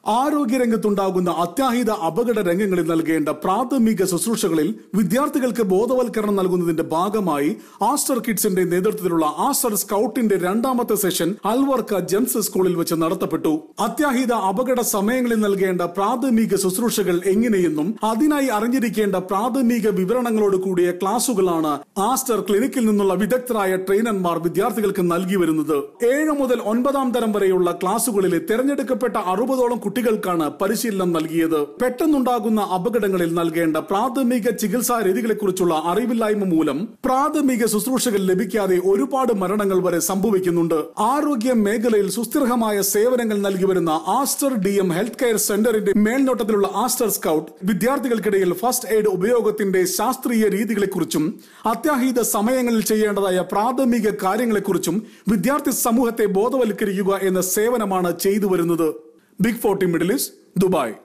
ആരോഗ്യരംഗത്തുണ്ടാകുന്ന അത്യാഹിത അപകട രംഗങ്ങളിൽ നൽകേണ്ട പ്രാഥമിക ശുശ്രൂഷകളിൽ വിദ്യാർത്ഥികൾക്ക് ബോധവൽക്കരണം നൽകുന്നതിന്റെ ഭാഗമായി ആസ്റ്റർ കിഡ്സിന്റെ നേതൃത്വത്തിലുള്ള ആസ്റ്റർ സ്കൌട്ടിന്റെ രണ്ടാമത്തെ സെഷൻ അൽവർക്ക ജെംസ് സ്കൂളിൽ വെച്ച് നടത്തപ്പെട്ടു അത്യാഹിത അപകട സമയങ്ങളിൽ നൽകേണ്ട പ്രാഥമിക ശുശ്രൂഷകൾ എങ്ങനെയെന്നും അതിനായി അറിഞ്ഞിരിക്കേണ്ട പ്രാഥമിക വിവരണങ്ങളോട് കൂടിയ ക്ലാസുകളാണ് ആസ്റ്റർ ക്ലിനിക്കിൽ നിന്നുള്ള വിദഗ്ധരായ ട്രെയിനർമാർ വിദ്യാർത്ഥികൾക്ക് നൽകി വരുന്നത് ഏഴ് മുതൽ ഒൻപതാം തരം വരെയുള്ള ക്ലാസുകളിലെ തിരഞ്ഞെടുക്കപ്പെട്ട അറുപതോളം കുട്ടികൾക്കാണ് പരിശീലനം നൽകിയത് പെട്ടെന്നുണ്ടാകുന്ന അപകടങ്ങളിൽ നൽകേണ്ട പ്രാഥമിക ചികിത്സാ രീതികളെക്കുറിച്ചുള്ള അറിവില്ലായ്മ മൂലം പ്രാഥമിക ശുശ്രൂഷകൾ ലഭിക്കാതെ ഒരുപാട് മരണങ്ങൾ വരെ സംഭവിക്കുന്നുണ്ട് ആരോഗ്യ മേഖലയിൽ സുസ്ഥിരമായ സേവനങ്ങൾ നൽകി വരുന്ന Aster D M health care സെന്ററിന്റെ മേൽനോട്ടത്തിലുള്ള ആസ്റ്റർ സ്കൌട്ട് വിദ്യാർത്ഥികൾക്കിടയിൽ ഫസ്റ്റ് എയ്ഡ് ഉപയോഗത്തിന്റെ ശാസ്ത്രീയ രീതികളെക്കുറിച്ചും അത്യാഹിത സമയങ്ങളിൽ ചെയ്യേണ്ടതായ പ്രാഥമിക കാര്യങ്ങളെക്കുറിച്ചും വിദ്യാർത്ഥി സമൂഹത്തെ ബോധവൽക്കരിക്കുക എന്ന സേവനമാണ് ചെയ്തു വരുന്നത് big forty Middle East Dubai